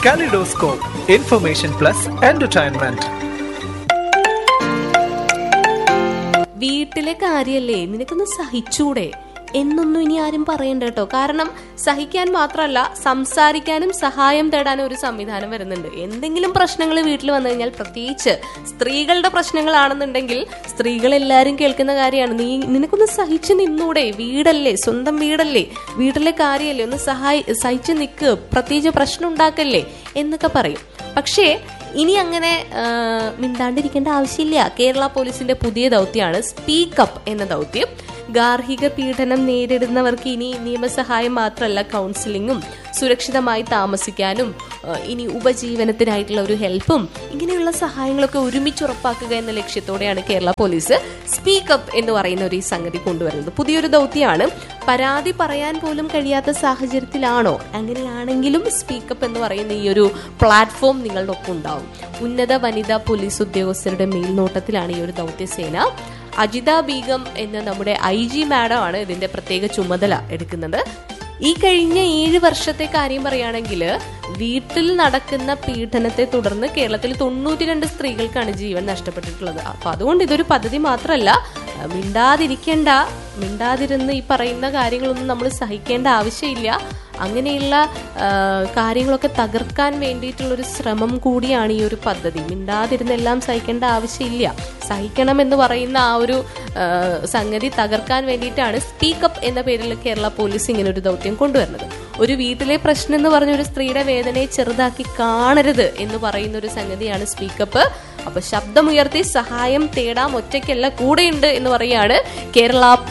kaleidoscope information plus entertainment വീട്ടിലെ കാര്യല്ലേ നിനക്കൊന്ന് സഹിച്ചൂടെ എന്നൊന്നും ഇനി ആരും പറയണ്ട കേട്ടോ കാരണം സഹിക്കാൻ മാത്രമല്ല സംസാരിക്കാനും സഹായം തേടാനും ഒരു സംവിധാനം വരുന്നുണ്ട് എന്തെങ്കിലും പ്രശ്നങ്ങൾ വീട്ടിൽ വന്നു കഴിഞ്ഞാൽ പ്രത്യേകിച്ച് സ്ത്രീകളുടെ പ്രശ്നങ്ങളാണെന്നുണ്ടെങ്കിൽ സ്ത്രീകൾ എല്ലാവരും കേൾക്കുന്ന കാര്യമാണ് നീ നിനക്കൊന്ന് സഹിച്ചു നിന്നൂടെ വീടല്ലേ സ്വന്തം വീടല്ലേ വീട്ടിലെ കാര്യമല്ലേ ഒന്ന് സഹായി സഹിച്ചു നിൽക്ക് പ്രത്യേകിച്ച് പ്രശ്നം ഉണ്ടാക്കല്ലേ എന്നൊക്കെ പറയും പക്ഷേ ഇനി അങ്ങനെ ആ, മിണ്ടാണ്ടിരിക്കേണ്ട ആവശ്യമില്ല കേരള പോലീസിന്റെ പുതിയ ദൗത്യമാണ് സ്പീക്കപ്പ് എന്ന ദൗത്യം ഗാർഹിക പീഡനം നേരിടുന്നവർക്ക് ഇനി നിയമസഹായം മാത്രമല്ല കൗൺസിലിങ്ങും സുരക്ഷിതമായി താമസിക്കാനും ആ, ഇനി ഉപജീവനത്തിനായിട്ടുള്ള ഒരു ഹെൽപ്പും ഇങ്ങനെയുള്ള സഹായങ്ങളൊക്കെ ഒരുമിച്ച് ഉറപ്പാക്കുക എന്ന ലക്ഷ്യത്തോടെയാണ് കേരള പോലീസ് സ്പീക്കപ്പ് എന്ന് പറയുന്ന ഒരു ഈ സംഗതി കൊണ്ടുവരുന്നത് പുതിയൊരു ദൗത്യമാണ് പരാതി പറയാൻ പോലും കഴിയാത്ത സാഹചര്യത്തിലാണോ അങ്ങനെയാണെങ്കിലും സ്പീക്കപ്പ് എന്ന് പറയുന്ന ഈ ഒരു പ്ലാറ്റ്ഫോം നിങ്ങളുടെ ഒപ്പം ഉണ്ടാവും ഉന്നത വനിതാ പോലീസ് ഉദ്യോഗസ്ഥരുടെ മേൽനോട്ടത്തിലാണ് ഈ ഒരു ദൗത്യസേന അജിത ബീഗം എന്ന നമ്മുടെ ഐ ജി മാഡം ആണ് ഇതിന്റെ പ്രത്യേക ചുമതല എടുക്കുന്നത് ഈ കഴിഞ്ഞ ഏഴ് വർഷത്തെ കാര്യം പറയുകയാണെങ്കിൽ വീട്ടിൽ നടക്കുന്ന പീഡനത്തെ തുടർന്ന് കേരളത്തിൽ തൊണ്ണൂറ്റി രണ്ട് സ്ത്രീകൾക്കാണ് ജീവൻ നഷ്ടപ്പെട്ടിട്ടുള്ളത് അപ്പൊ അതുകൊണ്ട് ഇതൊരു പദ്ധതി മാത്രമല്ല അഹ് മിണ്ടാതിരിക്കേണ്ട മിണ്ടാതിരുന്ന് ഈ പറയുന്ന കാര്യങ്ങളൊന്നും നമ്മൾ സഹിക്കേണ്ട ആവശ്യമില്ല അങ്ങനെയുള്ള ആ, കാര്യങ്ങളൊക്കെ തകർക്കാൻ വേണ്ടിയിട്ടുള്ള ഒരു ശ്രമം കൂടിയാണ് ഈ ഒരു പദ്ധതി മിണ്ടാതിരുന്ന് എല്ലാം സഹിക്കേണ്ട ആവശ്യമില്ല സഹിക്കണം എന്ന് പറയുന്ന ആ ഒരു ആ, സംഗതി തകർക്കാൻ വേണ്ടിയിട്ടാണ് സ്പീക്കപ്പ് എന്ന പേരിൽ കേരള പോലീസ് ഇങ്ങനെ ഒരു ദൗത്യം കൊണ്ടുവരുന്നത് ഒരു വീട്ടിലെ പ്രശ്നം എന്ന് പറഞ്ഞ ഒരു സ്ത്രീയുടെ വേദനയെ ചെറുതാക്കി കാണരുത് എന്ന് പറയുന്ന ഒരു സംഗതിയാണ് സ്പീക്കപ്പ് അപ്പൊ ശബ്ദമുയർത്തി സഹായം തേടാം ഒറ്റയ്ക്കല്ല കൂടെയുണ്ട് എന്ന് പറയാണ് കേരള